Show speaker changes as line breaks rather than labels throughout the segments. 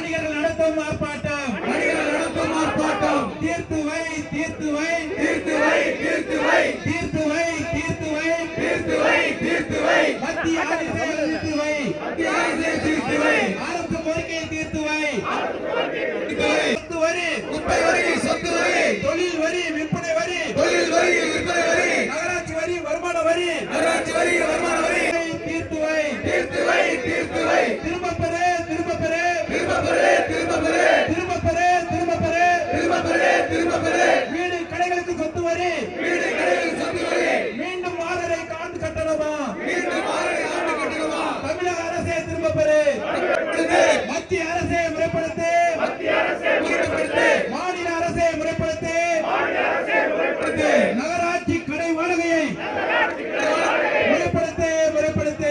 வணிகர்கள் நடத்தும் ஆர்ப்பாட்டம் வணிகர்கள் நடத்தும் ஆர்ப்பாட்டம் தீர்த்து வை தீர்த்து வை தீர்த்து வை தீர்த்து வை தீர்த்து வை தீர்த்து வை தீர்த்து வை தீர்த்து வை மத்திய அரசை தீர்த்து வை மத்திய அரசை தீர்த்து வை அரசு கோரிக்கையை தீர்த்து வை சொத்து வரி குப்பை வரி சொத்து வரி தொழில் வரி விற்பனை வரி தொழில் வரி விற்பனை வரி நகராட்சி வரி வருமான வரி நகராட்சி வரி வருமான வரி தீர்த்து வை தீர்த்து வை தீர்த்து வை திரும்ப பெறு திரும்ப பெறு திரும்ப பெறு திரும்ப பெறு திரும்ப பெறு திரும்ப பெறு திரும்ப பெறு திரும்ப பெறு வீடு கடைகளுக்கு சொத்து வரி வீடு கடைகளுக்கு சொத்து வரி மீண்டும் வாடகை ஆண்டு கட்டணமா மீண்டும் வாடகை ஆண்டு கட்டணமா தமிழக அரசே திரும்ப பெறு மத்திய அரசை முறைப்படுத்து மத்திய அரசை முறைப்படுத்து மாநில அரசை முறைப்படுத்து மாநில அரசை முறைப்படுத்து நகராட்சி கடை வாடகையை முறைப்படுத்து முறைப்படுத்து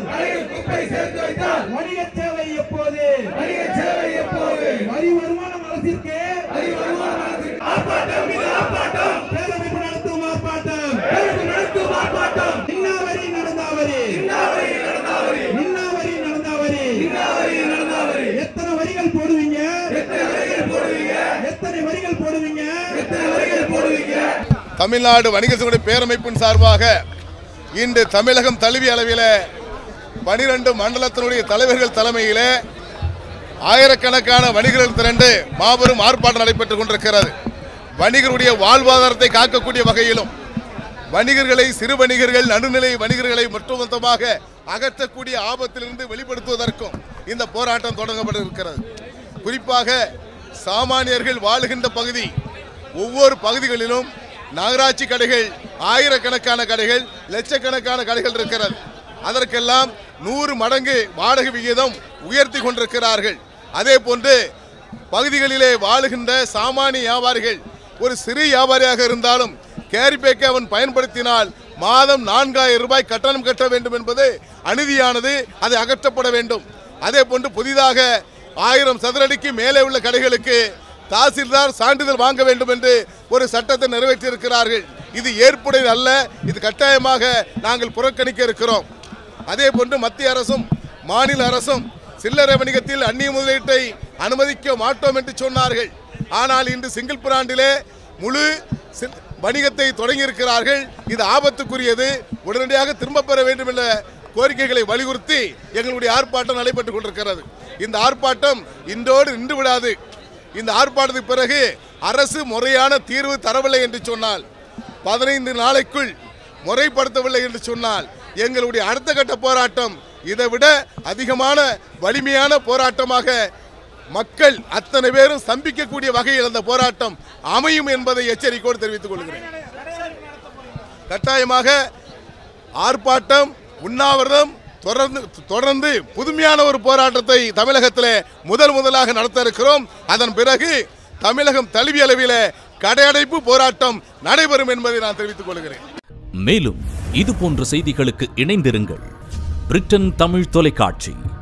குப்பை சேர்த்து வைத்தால் வணிக சேவை எப்போது வணிக சேவை எப்போது வரி வருமானம் அரசிற்கு வரி வருமானம் அரசிற்கு ஆர்ப்பாட்டம் இது ஆர்ப்பாட்டம் பேரமைப்பு நடத்தும் ஆர்ப்பாட்டம் பேரமைப்பு நடத்தும் ஆர்ப்பாட்டம் இன்னாவரி நடந்தாவரி இன்னாவரி நடந்தாவரி இன்னாவரி நடந்தாவரி இன்னாவரி நடந்தாவரி எத்தனை வரிகள் போடுவீங்க எத்தனை வரிகள் போடுவீங்க எத்தனை வரிகள் போடுவீங்க எத்தனை வரிகள் போடுவீங்க
தமிழ்நாடு வணிகர் சங்கடைய பேரமைப்பின் சார்பாக இன்று தமிழகம் தழுவிய அளவில் பனிரெண்டு மண்டலத்தினுடைய தலைவர்கள் தலைமையிலே ஆயிரக்கணக்கான வணிகர்கள் திரண்டு மாபெரும் ஆர்ப்பாட்டம் நடைபெற்றுக் கொண்டிருக்கிறது வணிகருடைய வாழ்வாதாரத்தை காக்கக்கூடிய வகையிலும் வணிகர்களை சிறு வணிகர்கள் நடுநிலை வணிகர்களை ஒட்டுமொத்தமாக அகற்றக்கூடிய ஆபத்திலிருந்து வெளிப்படுத்துவதற்கும் இந்த போராட்டம் தொடங்கப்பட்டிருக்கிறது குறிப்பாக சாமானியர்கள் வாழுகின்ற பகுதி ஒவ்வொரு பகுதிகளிலும் நகராட்சி கடைகள் ஆயிரக்கணக்கான கடைகள் லட்சக்கணக்கான கடைகள் இருக்கிறது அதற்கெல்லாம் நூறு மடங்கு வாடகை விகிதம் உயர்த்தி கொண்டிருக்கிறார்கள் அதே போன்று பகுதிகளிலே வாழுகின்ற சாமானிய வியாபாரிகள் ஒரு சிறு வியாபாரியாக இருந்தாலும் கேரிபேக்கை அவன் பயன்படுத்தினால் மாதம் நான்காயிரம் ரூபாய் கட்டணம் கட்ட வேண்டும் என்பது அநீதியானது அது அகற்றப்பட வேண்டும் அதே போன்று புதிதாக ஆயிரம் சதுரடிக்கு மேலே உள்ள கடைகளுக்கு தாசில்தார் சான்றிதழ் வாங்க வேண்டும் என்று ஒரு சட்டத்தை நிறைவேற்றியிருக்கிறார்கள் இது ஏற்புடையது அல்ல இது கட்டாயமாக நாங்கள் புறக்கணிக்க இருக்கிறோம் அதே போன்று மத்திய அரசும் மாநில அரசும் சில்லறை வணிகத்தில் அந்நிய முதலீட்டை அனுமதிக்க மாட்டோம் என்று சொன்னார்கள் ஆனால் இன்று சிங்கிள் பிராண்டிலே முழு சி- வணிகத்தை தொடங்கியிருக்கிறார்கள் இது ஆபத்துக்குரியது உடனடியாக திரும்ப பெற வேண்டும் என்ற கோரிக்கைகளை வலியுறுத்தி எங்களுடைய ஆர்ப்பாட்டம் நடைபெற்றுக் கொண்டிருக்கிறது இந்த ஆர்ப்பாட்டம் இன்றோடு நின்று விடாது இந்த ஆர்ப்பாட்டத்துக்கு பிறகு அரசு முறையான தீர்வு தரவில்லை என்று சொன்னால் பதினைந்து நாளைக்குள் முறைப்படுத்தவில்லை என்று சொன்னால் எங்களுடைய அடுத்த கட்ட போராட்டம் இதை விட அதிகமான வலிமையான போராட்டமாக மக்கள் அத்தனை பேரும் சம்பிக்கக்கூடிய வகையில் அந்த போராட்டம் அமையும் என்பதை எச்சரிக்கையோடு தெரிவித்துக் கொள்கிறேன் கட்டாயமாக ஆர்ப்பாட்டம் உண்ணாவிரதம் தொடர்ந்து தொடர்ந்து புதுமையான ஒரு போராட்டத்தை தமிழகத்தில் முதல் முதலாக நடத்த இருக்கிறோம் அதன் பிறகு தமிழகம் தழுவிய அளவில் கடையடைப்பு போராட்டம் நடைபெறும் என்பதை நான் தெரிவித்துக் கொள்கிறேன்
மேலும் இது போன்ற செய்திகளுக்கு இணைந்திருங்கள் பிரிட்டன் தமிழ் தொலைக்காட்சி